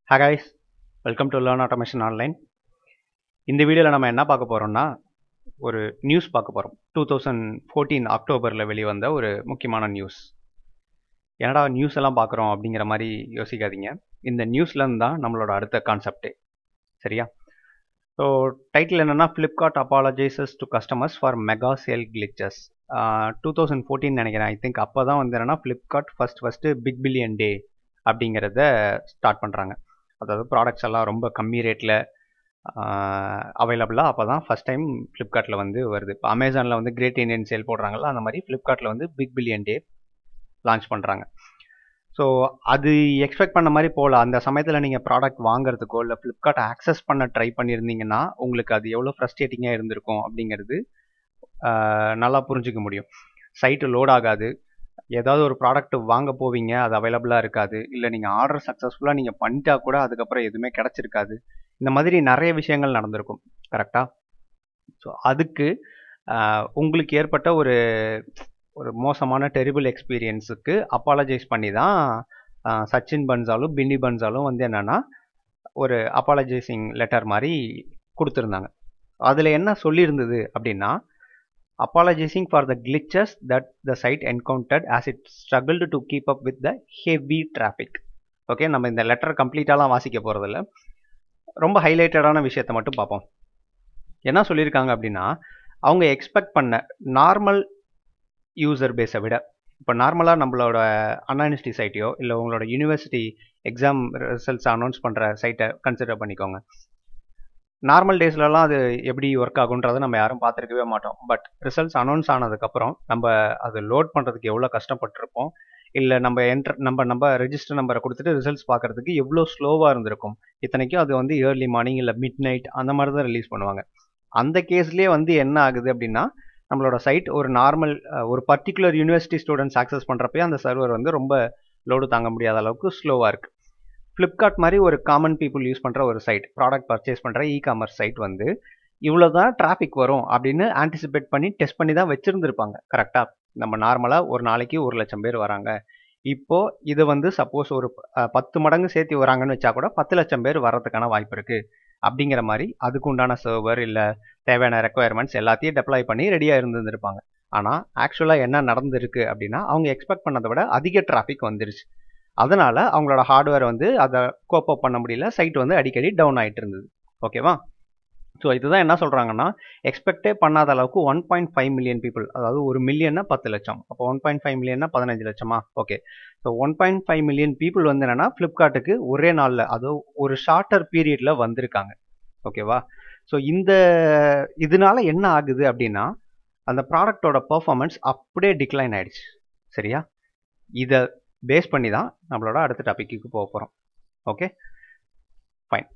Hi guys, welcome to Learn Automation Online. இந்த வீடியோவில் நம்ம என்ன பார்க்க போகிறோம்னா ஒரு நியூஸ் பார்க்க போகிறோம் டூ தௌசண்ட் ஃபோர்டீன் அக்டோபரில் வெளிவந்த ஒரு முக்கியமான நியூஸ் என்னடா நியூஸ் எல்லாம் பார்க்குறோம் அப்படிங்கிற மாதிரி யோசிக்காதீங்க இந்த நியூஸ்லேருந்து தான் நம்மளோட அடுத்த கான்செப்டே சரியா ஸோ டைட்டில் என்னென்னா Flipkart apologises to customers for mega sale glitches two thousand fourteen நினைக்கிறேன் ஐ திங்க் அப்போ தான் வந்து என்னென்னா Flipkart first first big billion day அப்படிங்கிறத ஸ்டார்ட் பண்ணுறாங்க அதாவது ப்ராடக்ட்ஸ் எல்லாம் ரொம்ப கம்மி ரேட்டில் அவைலபிளாக அப்போ தான் ஃபஸ்ட் டைம் ஃப்ளிப்கார்ட்டில் வந்து வருது இப்போ அமேசானில் வந்து கிரேட் இண்டியன் சேல் போடுறாங்கல்ல அந்த மாதிரி ஃப்ளிப்கார்ட்டில் வந்து பிக் பில்லியன் டே லான்ச் பண்ணுறாங்க ஸோ அது எக்ஸ்பெக்ட் பண்ண மாதிரி போகல அந்த சமயத்தில் நீங்கள் ப்ராடக்ட் வாங்குறதுக்கோ இல்லை ஃப்ளிப்கார்ட் ஆக்சஸ் பண்ண ட்ரை பண்ணியிருந்தீங்கன்னா உங்களுக்கு அது எவ்வளோ ஃப்ரஸ்ட்ரேட்டிங்காக இருந்திருக்கும் அப்படிங்கிறது நல்லா புரிஞ்சிக்க முடியும் சைட்டு லோட் ஆகாது ஏதாவது ஒரு ப்ராடக்ட் வாங்க போவீங்க அது அவைலபிளாக இருக்காது இல்லை நீங்கள் ஆர்டர் சக்ஸஸ்ஃபுல்லாக நீங்கள் பண்ணிட்டா கூட அதுக்கப்புறம் எதுவுமே கிடச்சிருக்காது இந்த மாதிரி நிறைய விஷயங்கள் நடந்திருக்கும் கரெக்டாக ஸோ அதுக்கு உங்களுக்கு ஏற்பட்ட ஒரு ஒரு மோசமான டெரிபிள் எக்ஸ்பீரியன்ஸுக்கு அப்பாலஜைஸ் பண்ணி தான் சச்சின் பன்சாலும் பின்னி பன்சாலும் வந்து என்னென்னா ஒரு அப்பாலஜைசிங் லெட்டர் மாதிரி கொடுத்துருந்தாங்க அதில் என்ன சொல்லியிருந்தது அப்படின்னா apologizing for the glitches that the site encountered as it struggled to keep up with the heavy traffic okay நம்ம இந்த லெட்டர் கம்ப்ளீட்டாலாம் வாசிக்க போகிறதில்ல ரொம்ப ஹைலைட்டடான விஷயத்தை மட்டும் பார்ப்போம் என்ன சொல்லியிருக்காங்க அப்படின்னா அவங்க எக்ஸ்பெக்ட் பண்ண நார்மல் யூசர் பேஸை விட இப்போ நார்மலாக நம்மளோட அன்யூனிவர்சிட்டி சைட்டையோ இல்லை உங்களோட யூனிவர்சிட்டி எக்ஸாம் ரிசல்ட்ஸ் அனௌன்ஸ் பண்ணுற சைட்டை கன்சிடர் பண்ணிக்கோங்க நார்மல் டேஸ்லலாம் அது எப்படி ஒர்க் ஆகுன்றதை நம்ம யாரும் பார்த்துருக்கவே மாட்டோம் பட் ரிசல்ட்ஸ் அனௌன்ஸ் ஆனதுக்கப்புறம் நம்ம அது லோட் பண்ணுறதுக்கு எவ்வளோ கஷ்டப்பட்டிருப்போம் இல்லை நம்ம என்ட்ரு நம்ம நம்ம ரெஜிஸ்டர் நம்பரை கொடுத்துட்டு ரிசல்ட்ஸ் பார்க்குறதுக்கு எவ்வளோ ஸ்லோவாக இருந்திருக்கும் இத்தனைக்கும் அது வந்து ஏர்லி மார்னிங் இல்லை மிட் நைட் அந்த மாதிரி தான் ரிலீஸ் பண்ணுவாங்க அந்த கேஸ்லேயே வந்து என்ன ஆகுது அப்படின்னா நம்மளோட சைட் ஒரு நார்மல் ஒரு பர்டிகுலர் யூனிவர்சிட்டி ஸ்டூடெண்ட்ஸ் ஆக்சஸ் பண்ணுறப்பே அந்த சர்வர் வந்து ரொம்ப லோடு தாங்க முடியாத அளவுக்கு ஸ்லோவாக இருக்குது ஃப்ளிப்கார்ட் மாதிரி ஒரு காமன் பீப்புள் யூஸ் பண்ணுற ஒரு சைட் ப்ராடக்ட் பர்ச்சேஸ் பண்ணுற இ காமர்ஸ் சைட் வந்து இவ்வளோ தான் டிராஃபிக் வரும் அப்படின்னு ஆன்டிசிபேட் பண்ணி டெஸ்ட் பண்ணி தான் வச்சுருந்துருப்பாங்க கரெக்டாக நம்ம நார்மலாக ஒரு நாளைக்கு ஒரு லட்சம் பேர் வராங்க இப்போ இது வந்து சப்போஸ் ஒரு பத்து மடங்கு சேர்த்து வராங்கன்னு வச்சா கூட பத்து லட்சம் பேர் வர்றதுக்கான வாய்ப்பு இருக்குது அப்படிங்கிற மாதிரி அதுக்கு உண்டான சர்வர் இல்லை தேவையான ரெக்குவயர்மெண்ட்ஸ் எல்லாத்தையும் டெப்ளாய் பண்ணி ரெடியாக இருந்துருப்பாங்க ஆனால் ஆக்சுவலாக என்ன நடந்திருக்கு அப்படின்னா அவங்க எக்ஸ்பெக்ட் பண்ணதை விட அதிக டிராஃபிக் வந்துருச்சு அதனால் அவங்களோட ஹார்ட்வேர் வந்து அதை கோப் அப் பண்ண முடியல சைட் வந்து அடிக்கடி டவுன் ஆகிட்டு இருந்தது ஓகேவா ஸோ இதுதான் என்ன சொல்கிறாங்கன்னா எக்ஸ்பெக்டே பண்ணாத அளவுக்கு one point five million people அதாவது ஒரு மில்லியன்னா பத்து லட்சம் அப்போ ஒன் பாயிண்ட் ஃபைவ் மில்லியன்னா பதினஞ்சு லட்சமா okay so one point five million people வந்து என்னென்னா ஃப்ளிப்கார்ட்டுக்கு ஒரே நாளில் அது ஒரு ஷார்ட்டர் பீரியடில் வந்திருக்காங்க ஓகேவா ஸோ இந்த இதனால என்ன ஆகுது அப்படின்னா அந்த ப்ராடக்டோட பர்ஃபார்மன்ஸ் அப்படியே டிக்ளைன் ஆயிடுச்சு சரியா இதை பேஸ் பண்ணி தான் நம்மளோட அடுத்த டாபிக்கு போக போகிறோம் ஓகே ஃபைன்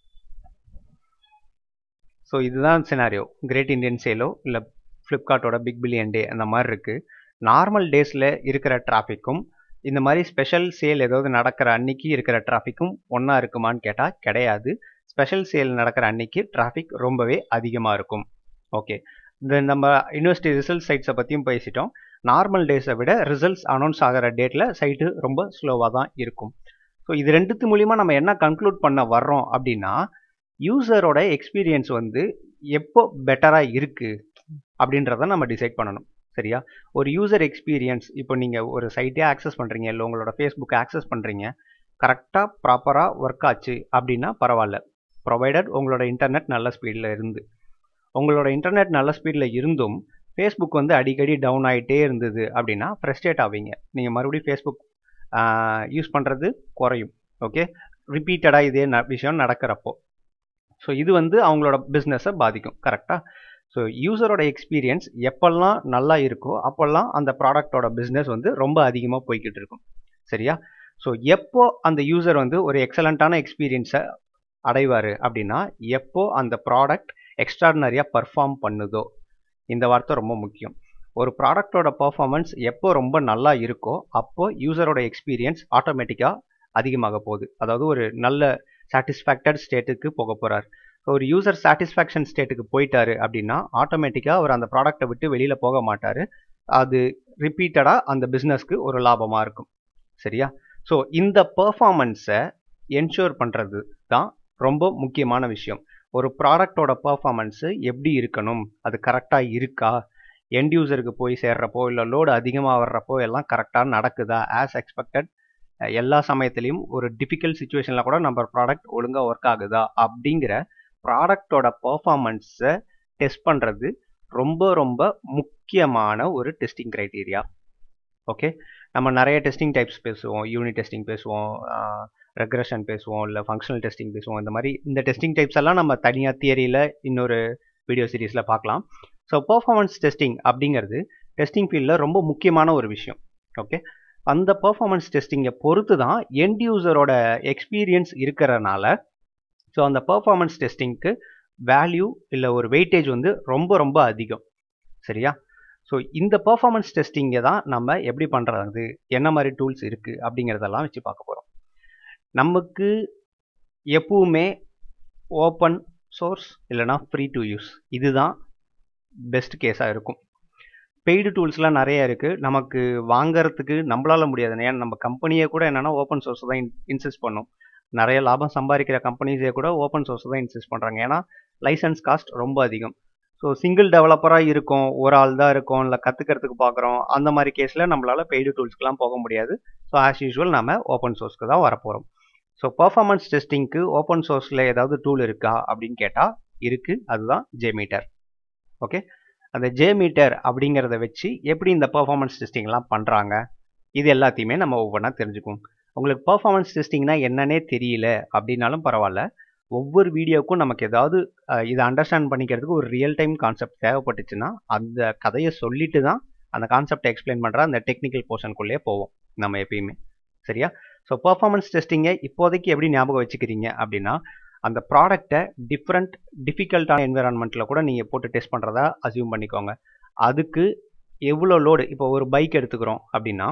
ஸோ இதுதான் சினாரியோ கிரேட் இண்டியன் சேலோ இல்லை ஃப்ளிப்கார்ட்டோட பிக் பில்லியன் டே அந்த மாதிரி இருக்குது நார்மல் டேஸில் இருக்கிற டிராஃபிக்கும் இந்த மாதிரி ஸ்பெஷல் சேல் ஏதாவது நடக்கிற அன்னைக்கு இருக்கிற டிராஃபிக்கும் ஒன்றா இருக்குமான்னு கேட்டால் கிடையாது ஸ்பெஷல் சேல் நடக்கிற அன்னைக்கு டிராஃபிக் ரொம்பவே அதிகமாக இருக்கும் ஓகே இந்த நம்ம யூனிவர்சிட்டி ரிசல்ட் சைட்ஸை பற்றியும் பேசிட்டோம் நார்மல் டேஸை விட ரிசல்ட்ஸ் அனௌன்ஸ் ஆகிற டேட்டில் சைட்டு ரொம்ப ஸ்லோவாக தான் இருக்கும் ஸோ இது ரெண்டுத்து மூலிமா நம்ம என்ன கன்க்ளூட் பண்ண வர்றோம் அப்படின்னா யூசரோட எக்ஸ்பீரியன்ஸ் வந்து எப்போ பெட்டராக இருக்குது அப்படின்றத நம்ம டிசைட் பண்ணணும் சரியா ஒரு யூசர் எக்ஸ்பீரியன்ஸ் இப்போ நீங்கள் ஒரு சைட்டே ஆக்சஸ் பண்ணுறீங்க இல்லை உங்களோட ஃபேஸ்புக் ஆக்சஸ் பண்ணுறீங்க கரெக்டாக ப்ராப்பராக ஒர்க் ஆச்சு அப்படின்னா பரவாயில்ல ப்ரொவைடட் உங்களோட இன்டர்நெட் நல்ல ஸ்பீடில் இருந்து உங்களோட இன்டர்நெட் நல்ல ஸ்பீடில் இருந்தும் ஃபேஸ்புக் வந்து அடிக்கடி டவுன் ஆகிட்டே இருந்தது அப்படின்னா ஃப்ரெஸ்ட்ரேட் ஆவீங்க நீங்கள் மறுபடியும் ஃபேஸ்புக் யூஸ் பண்ணுறது குறையும் ஓகே ரிப்பீட்டடாக இதே ந விஷயம் நடக்கிறப்போ ஸோ இது வந்து அவங்களோட பிஸ்னஸை பாதிக்கும் கரெக்டாக ஸோ யூசரோட எக்ஸ்பீரியன்ஸ் எப்பெல்லாம் நல்லா இருக்கோ அப்போல்லாம் அந்த ப்ராடக்டோட பிஸ்னஸ் வந்து ரொம்ப அதிகமாக போய்கிட்டு இருக்கும் சரியா ஸோ எப்போ அந்த யூசர் வந்து ஒரு எக்ஸலண்ட்டான எக்ஸ்பீரியன்ஸை அடைவார் அப்படின்னா எப்போ அந்த ப்ராடக்ட் எக்ஸ்ட்ராடினரியாக பர்ஃபார்ம் பண்ணுதோ இந்த வார்த்தை ரொம்ப முக்கியம் ஒரு ப்ராடக்டோட பர்ஃபார்மன்ஸ் எப்போ ரொம்ப நல்லா இருக்கோ அப்போ யூசரோட எக்ஸ்பீரியன்ஸ் ஆட்டோமேட்டிக்காக அதிகமாக போகுது அதாவது ஒரு நல்ல சாட்டிஸ்ஃபேக்டட் ஸ்டேட்டுக்கு போக போகிறார் ஒரு யூசர் சாட்டிஸ்ஃபேக்ஷன் ஸ்டேட்டுக்கு போயிட்டாரு அப்படின்னா ஆட்டோமேட்டிக்காக அவர் அந்த ப்ராடக்ட்டை விட்டு வெளியில் போக மாட்டார் அது ரிப்பீட்டடாக அந்த பிஸ்னஸ்க்கு ஒரு லாபமாக இருக்கும் சரியா ஸோ இந்த பர்ஃபார்மன்ஸை என்ஷூர் பண்ணுறது தான் ரொம்ப முக்கியமான விஷயம் ஒரு ப்ராடக்டோட பர்ஃபார்மன்ஸு எப்படி இருக்கணும் அது கரெக்டாக இருக்கா எண்ட் யூசருக்கு போய் சேர்றப்போ இல்லை லோடு அதிகமாக வர்றப்போ எல்லாம் கரெக்டாக நடக்குதா ஆஸ் எக்ஸ்பெக்டட் எல்லா சமயத்துலேயும் ஒரு டிஃபிகல்ட் சுச்சுவேஷனில் கூட நம்ம ப்ராடக்ட் ஒழுங்காக ஒர்க் ஆகுதா அப்படிங்கிற ப்ராடக்டோட பர்ஃபார்மன்ஸை டெஸ்ட் பண்ணுறது ரொம்ப ரொம்ப முக்கியமான ஒரு டெஸ்டிங் க்ரைட்டீரியா ஓகே நம்ம நிறைய டெஸ்டிங் டைப்ஸ் பேசுவோம் யூனிட் டெஸ்டிங் பேசுவோம் ரெக்ரெஷன் பேசுவோம் இல்லை ஃபங்க்ஷனல் டெஸ்டிங் பேசுவோம் இந்த மாதிரி இந்த டெஸ்டிங் டைப்ஸ் எல்லாம் நம்ம தனியாக தியரியில் இன்னொரு வீடியோ சீரீஸில் பார்க்கலாம் ஸோ பர்ஃபார்மன்ஸ் டெஸ்டிங் அப்படிங்கிறது டெஸ்டிங் ஃபீல்டில் ரொம்ப முக்கியமான ஒரு விஷயம் ஓகே அந்த பர்ஃபார்மன்ஸ் டெஸ்டிங்கை பொறுத்து தான் எண்ட் யூசரோட எக்ஸ்பீரியன்ஸ் இருக்கிறனால ஸோ அந்த பர்ஃபார்மன்ஸ் டெஸ்டிங்க்கு வேல்யூ இல்லை ஒரு வெயிட்டேஜ் வந்து ரொம்ப ரொம்ப அதிகம் சரியா ஸோ இந்த பர்ஃபார்மன்ஸ் டெஸ்டிங்கை தான் நம்ம எப்படி பண்ணுறது என்ன மாதிரி டூல்ஸ் இருக்குது அப்படிங்கிறதெல்லாம் வச்சு பார்க்க போகிறோம் நமக்கு எப்பவுமே ஓப்பன் சோர்ஸ் இல்லைனா ஃப்ரீ டு யூஸ் இதுதான் பெஸ்ட் கேஸாக இருக்கும் பெய்டு டூல்ஸ்லாம் நிறைய இருக்குது நமக்கு வாங்கறதுக்கு நம்மளால முடியாது ஏன்னா நம்ம கம்பெனியே கூட என்னென்னா ஓப்பன் சோர்ஸ் தான் இன்சிஸ்ட் பண்ணும் நிறைய லாபம் சம்பாதிக்கிற கம்பெனிஸே கூட ஓப்பன் சோர்ஸ் தான் இன்சிஸ்ட் பண்ணுறாங்க ஏன்னா லைசன்ஸ் காஸ்ட் ரொம்ப அதிகம் ஸோ சிங்கிள் டெவலப்பராக இருக்கும் ஒரு ஆள் தான் இருக்கும் இல்லை கற்றுக்கிறதுக்கு பார்க்குறோம் அந்த மாதிரி கேஸில் நம்மளால் பெய்டு டூல்ஸ்க்குலாம் போக முடியாது ஸோ ஆஸ் யூஸ்வல் நம்ம ஓப்பன் சோர்ஸ்க்கு தான் வரப்போகிறோம் ஸோ பர்ஃபார்மன்ஸ் டெஸ்டிங்க்கு ஓப்பன் சோர்ஸில் ஏதாவது டூல் இருக்கா அப்படின்னு கேட்டால் இருக்குது அதுதான் ஜேமீட்டர் ஓகே அந்த ஜேமீட்டர் அப்படிங்கிறத வச்சு எப்படி இந்த பர்ஃபார்மன்ஸ் டெஸ்டிங்லாம் பண்ணுறாங்க இது எல்லாத்தையுமே நம்ம ஒவ்வொன்றா தெரிஞ்சுக்குவோம் உங்களுக்கு பர்ஃபார்மன்ஸ் டெஸ்டிங்னா என்னன்னே தெரியல அப்படின்னாலும் பரவாயில்ல ஒவ்வொரு வீடியோக்கும் நமக்கு ஏதாவது இதை அண்டர்ஸ்டாண்ட் பண்ணிக்கிறதுக்கு ஒரு ரியல் டைம் கான்செப்ட் தேவைப்பட்டுச்சுன்னா அந்த கதையை சொல்லிட்டு தான் அந்த கான்செப்டை எக்ஸ்பிளைன் பண்ணுற அந்த டெக்னிக்கல் போர்ஷனுக்குள்ளேயே போவோம் நம்ம எப்பயுமே சரியா ஸோ பர்ஃபார்மன்ஸ் டெஸ்டிங்கை இப்போதைக்கு எப்படி ஞாபகம் வச்சுக்கிறீங்க அப்படின்னா அந்த ப்ராடக்டை டிஃப்ரெண்ட் டிஃபிகல்ட்டான என்விரான்மெண்ட்டில் கூட நீங்கள் போட்டு டெஸ்ட் பண்ணுறதா அசியூம் பண்ணிக்கோங்க அதுக்கு எவ்வளோ லோடு இப்போ ஒரு பைக் எடுத்துக்கிறோம் அப்படின்னா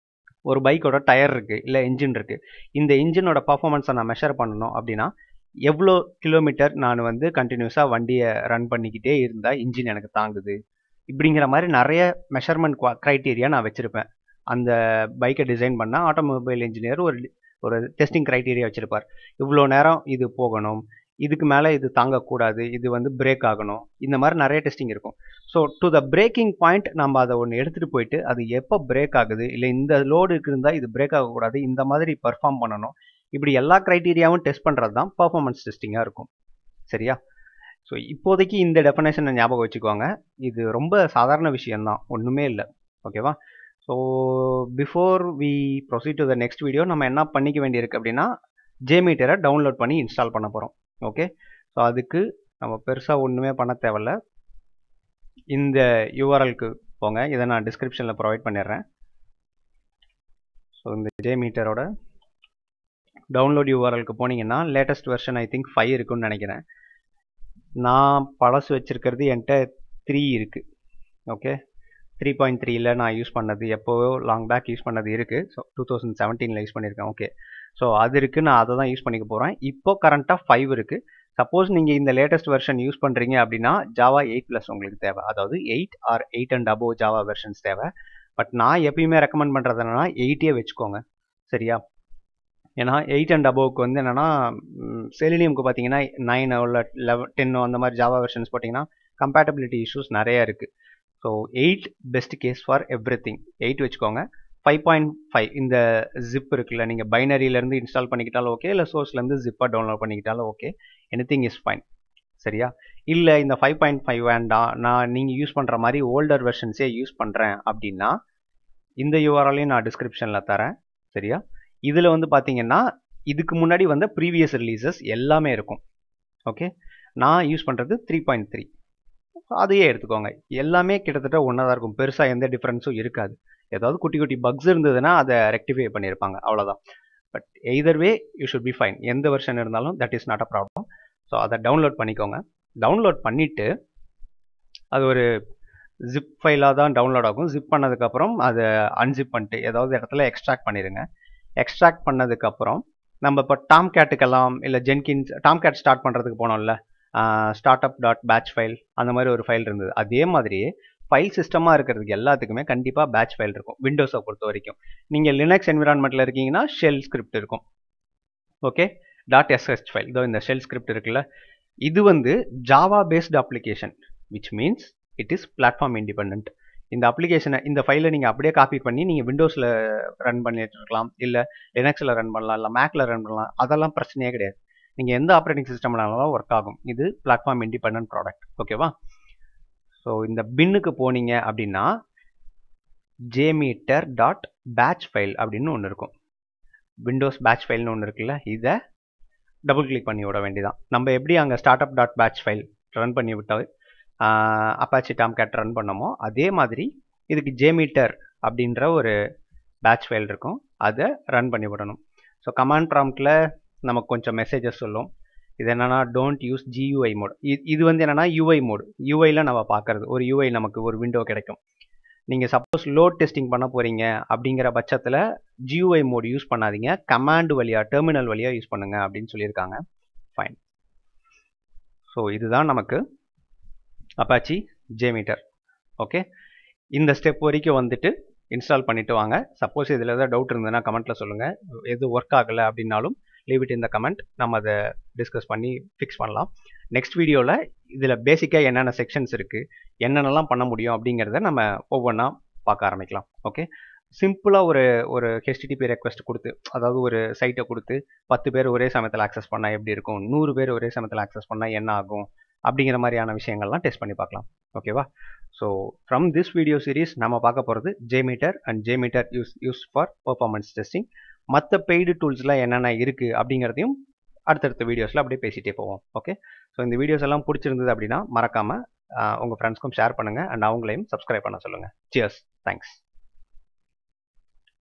ஒரு பைக்கோட டயர் இருக்குது இல்லை இன்ஜின் இருக்குது இந்த இன்ஜினோட பர்ஃபார்மன்ஸை நான் மெஷர் பண்ணணும் அப்படின்னா எவ்வளோ கிலோமீட்டர் நான் வந்து கண்டினியூஸாக வண்டியை ரன் பண்ணிக்கிட்டே இருந்தால் இன்ஜின் எனக்கு தாங்குது இப்படிங்கிற மாதிரி நிறைய மெஷர்மெண்ட் க்ரைட்டீரியா நான் வச்சுருப்பேன் அந்த பைக்கை டிசைன் பண்ணால் ஆட்டோமொபைல் இன்ஜினியர் ஒரு ஒரு டெஸ்டிங் க்ரைட்டீரியா வச்சுருப்பார் இவ்வளோ நேரம் இது போகணும் இதுக்கு மேலே இது தாங்கக்கூடாது இது வந்து பிரேக் ஆகணும் இந்த மாதிரி நிறைய டெஸ்டிங் இருக்கும் so to the breaking point நம்ம அதை ஒன்று எடுத்துகிட்டு போயிட்டு அது எப்போ பிரேக் ஆகுது இல்லை இந்த லோடுக்கு இருந்தால் இது பிரேக் ஆகக்கூடாது இந்த மாதிரி பர்ஃபார்ம் பண்ணணும் இப்படி எல்லா க்ரைட்டீரியாவும் டெஸ்ட் பண்ணுறது தான் பர்ஃபார்மன்ஸ் டெஸ்டிங்காக இருக்கும் சரியா ஸோ இப்போதைக்கு இந்த டெஃபனேஷனை ஞாபகம் வச்சுக்கோங்க இது ரொம்ப சாதாரண விஷயம்தான் ஒன்றுமே இல்லை ஓகேவா so before we proceed to the next video நம்ம என்ன பண்ணிக்க வேண்டியிருக்கு அப்படின்னா ஜேமீட்டரை டவுன்லோட் பண்ணி இன்ஸ்டால் பண்ண போகிறோம் ஓகே ஸோ அதுக்கு நம்ம பெருசாக ஒன்றுமே பண்ண தேவையில்ல இந்த யூஆர்எல்க்கு போங்க இதை நான் டிஸ்கிரிப்ஷனில் ப்ரொவைட் பண்ணிடுறேன் ஸோ இந்த ஜேமீட்டரோட டவுன்லோட் யூஆர்எல்க்கு போனீங்கன்னா latest version I think five இருக்குன்னு நினைக்கிறேன் நான் பழசு வச்சுருக்கிறது என்கிட்ட த்ரீ இருக்குது ஓகே த்ரீ பாயிண்ட் த்ரீல நான் யூஸ் பண்ணது எப்போவோ லாங் பேக் யூஸ் பண்ணது இருக்குது ஸோ டூ தௌசண்ட் செவன்டீனில் யூஸ் பண்ணியிருக்கேன் ஓகே ஸோ அது இருக்குது நான் அதை தான் யூஸ் பண்ணிக்க போகிறேன் இப்போ கரண்ட்டாக ஃபைவ் இருக்குது சப்போஸ் நீங்கள் இந்த லேட்டஸ்ட் வெர்ஷன் யூஸ் பண்ணுறீங்க அப்படின்னா ஜாவா எயிட் ப்ளஸ் உங்களுக்கு தேவை அதாவது eight or eight and above Java versions தேவை பட் நான் எப்பயுமே ரெக்கமெண்ட் பண்ணுறது என்னன்னா எயிட்டே வச்சுக்கோங்க சரியா ஏன்னா எயிட் அண்ட் அபோவுக்கு வந்து என்னென்னா செலினியமுக்கு பார்த்தீங்கன்னா நைன் இல்லை லெவன் டென்னோ அந்த மாதிரி ஜாவா வெர்ஷன்ஸ் போட்டிங்கன்னா கம்பேட்டபிலிட்டி இஷ்யூஸ் நிறைய இருக்குது so eight best case for everything eight வச்சுக்கோங்க ஃபைவ் பாயிண்ட் ஃபைவ் இந்த ஜிப் இருக்குல்ல நீங்கள் பைனரியிலேருந்து இன்ஸ்டால் பண்ணிக்கிட்டாலும் ஓகே இல்லை சோர்ஸ்லேருந்து ஜிப்பாக டவுன்லோட் பண்ணிக்கிட்டாலும் okay anything is fine சரியா இல்லை இந்த ஃபைவ் பாயிண்ட் ஃபைவ் வேண்டாம் நான் நீங்கள் யூஸ் பண்ணுற மாதிரி ஓல்டர் வெர்ஷன்ஸே யூஸ் பண்ணுறேன் அப்படின்னா இந்த யூஆர்எல்லையும் நான் டிஸ்கிரிப்ஷனில் தரேன் சரியா இதில் வந்து பார்த்தீங்கன்னா இதுக்கு முன்னாடி வந்த ப்ரீவியஸ் ரிலீசஸ் எல்லாமே இருக்கும் ஓகே நான் யூஸ் பண்ணுறது த்ரீ பாயிண்ட் த்ரீ அதையே எடுத்துக்கோங்க எல்லாமே கிட்டத்தட்ட ஒன்றா தான் இருக்கும் பெருசாக எந்த டிஃப்ரென்ஸும் இருக்காது ஏதாவது குட்டி குட்டி பக்ஸ் இருந்ததுன்னா அதை ரெக்டிஃபை பண்ணியிருப்பாங்க அவ்வளோதான் but either way you should be fine எந்த வெர்ஷன் இருந்தாலும் that is not a problem so அதை டவுன்லோட் பண்ணிக்கோங்க டவுன்லோட் பண்ணிவிட்டு அது ஒரு ஜிப் ஃபைலாக தான் டவுன்லோட் ஆகும் ஜிப் பண்ணதுக்கப்புறம் அதை அன்ஜிப் பண்ணிட்டு ஏதாவது இடத்துல எக்ஸ்ட்ராக்ட் பண்ணிடுங்க எக்ஸ்ட்ராக்ட் பண்ணதுக்கப்புறம் நம்ம இப்போ டாம் கேட்டுக்கெல்லாம் இல்லை ஜென்கின்ஸ் டாம் கேட் ஸ்டார்ட் பண்ணுறதுக்கு போனோம்ல startup dot batch file அந்த மாதிரி ஒரு ஃபைல் இருந்தது அதே மாதிரி ஃபைல் சிஸ்டமாக இருக்கிறதுக்கு எல்லாத்துக்குமே கண்டிப்பாக பேட்ச் ஃபைல் இருக்கும் விண்டோஸை பொறுத்த வரைக்கும் நீங்கள் லினக்ஸ் என்விரான்மெண்ட்டில் இருக்கீங்கன்னா ஷெல் ஸ்கிரிப்ட் இருக்கும் ஓகே டாட் எஸ்ஹெச் ஃபைல் இதோ இந்த ஷெல் ஸ்கிரிப்ட் இருக்குல்ல இது வந்து Java based application which means it is platform independent இந்த அப்ளிகேஷனை இந்த ஃபைலை நீங்கள் அப்படியே காப்பி பண்ணி நீங்கள் விண்டோஸில் ரன் பண்ணிட்டு இருக்கலாம் இல்லை லினக்ஸில் ரன் பண்ணலாம் இல்லை மேக்கில் ரன் பண்ணலாம் அதெல்லாம் பிரச்சனையே கிடையாது நீங்கள் எந்த ஆப்ரேட்டிங் சிஸ்டம்னாலும் ஒர்க் ஆகும் இது பிளாட்ஃபார்ம் இண்டிபெண்ட் ப்ராடக்ட் ஓகேவா ஸோ இந்த பின்னுக்கு போனீங்க அப்படின்னா ஜேமீட்டர் டாட் பேட்ச் ஃபைல் அப்படின்னு ஒன்று இருக்கும் விண்டோஸ் பேட்ச் ஃபைல்னு ஒன்று இருக்குல்ல இதை டபுள் கிளிக் பண்ணி விட வேண்டியதான் நம்ம எப்படி அங்கே startup dot batch file run பண்ணி விட்டால் அப்பாச்சி டாம் கேட் ரன் பண்ணோமோ அதே மாதிரி இதுக்கு ஜேமீட்டர் அப்படின்ற ஒரு பேட்ச் ஃபைல் இருக்கும் அதை ரன் பண்ணி விடணும் ஸோ கமாண்ட் ப்ராம்ப்டில் நமக்கு கொஞ்சம் மெசேஜஸ் சொல்லும் இது என்னென்னா டோன்ட் யூஸ் ஜியூஐ மோட் இது வந்து என்னென்னா யூஐ மோடு யூஐயில் நம்ம பார்க்குறது ஒரு யூஐ நமக்கு ஒரு விண்டோ கிடைக்கும் நீங்கள் சப்போஸ் லோட் டெஸ்டிங் பண்ண போகிறீங்க அப்படிங்கிற பட்சத்தில் ஜியூஐ மோட் யூஸ் பண்ணாதீங்க கமாண்ட் வழியாக டெர்மினல் வழியாக யூஸ் பண்ணுங்க அப்படின்னு சொல்லியிருக்காங்க ஃபைன் ஸோ இதுதான் நமக்கு அப்பாச்சி ஜேமீட்டர் ஓகே இந்த ஸ்டெப் வரைக்கும் வந்துட்டு இன்ஸ்டால் பண்ணிட்டு வாங்க சப்போஸ் இதில் ஏதாவது டவுட் இருந்ததுன்னா கமெண்ட்டில் சொல்லுங்கள் எது ஒர்க் ஆகலை அப்படின்னாலும் லீவ் இட் இந்த கமெண்ட் நம்ம அதை டிஸ்கஸ் பண்ணி ஃபிக்ஸ் பண்ணலாம் நெக்ஸ்ட் வீடியோவில் இதில் பேசிக்காக என்னென்ன செக்ஷன்ஸ் இருக்குது என்னென்னலாம் பண்ண முடியும் அப்படிங்கிறத நம்ம ஒவ்வொன்றா பார்க்க ஆரம்பிக்கலாம் ஓகே சிம்பிளாக ஒரு ஒரு ஹெச்டிடிபி ரெக்வஸ்ட் கொடுத்து அதாவது ஒரு சைட்டை கொடுத்து பத்து பேர் ஒரே சமயத்தில் ஆக்சஸ் பண்ணால் எப்படி இருக்கும் நூறு பேர் ஒரே சமயத்தில் ஆக்சஸ் பண்ணால் என்ன ஆகும் அப்படிங்கிற மாதிரியான விஷயங்கள்லாம் டெஸ்ட் பண்ணி பார்க்கலாம் ஓகேவா so from this video series நம்ம பார்க்க போகிறது JMeter and JMeter use use for performance testing மற்ற பெய்டு டூல்ஸ்லாம் என்னென்ன இருக்குது அப்படிங்கிறதையும் அடுத்தடுத்த வீடியோஸில் அப்படியே பேசிகிட்டே போவோம் ஓகே ஸோ இந்த வீடியோஸ் எல்லாம் பிடிச்சிருந்தது அப்படின்னா மறக்காமல் உங்கள் ஃப்ரெண்ட்ஸ்க்கும் ஷேர் பண்ணுங்கள் அண்ட் அவங்களையும் சப்ஸ்கிரைப் பண்ண சொல்லுங்கள் சியர்ஸ் தேங்க்ஸ்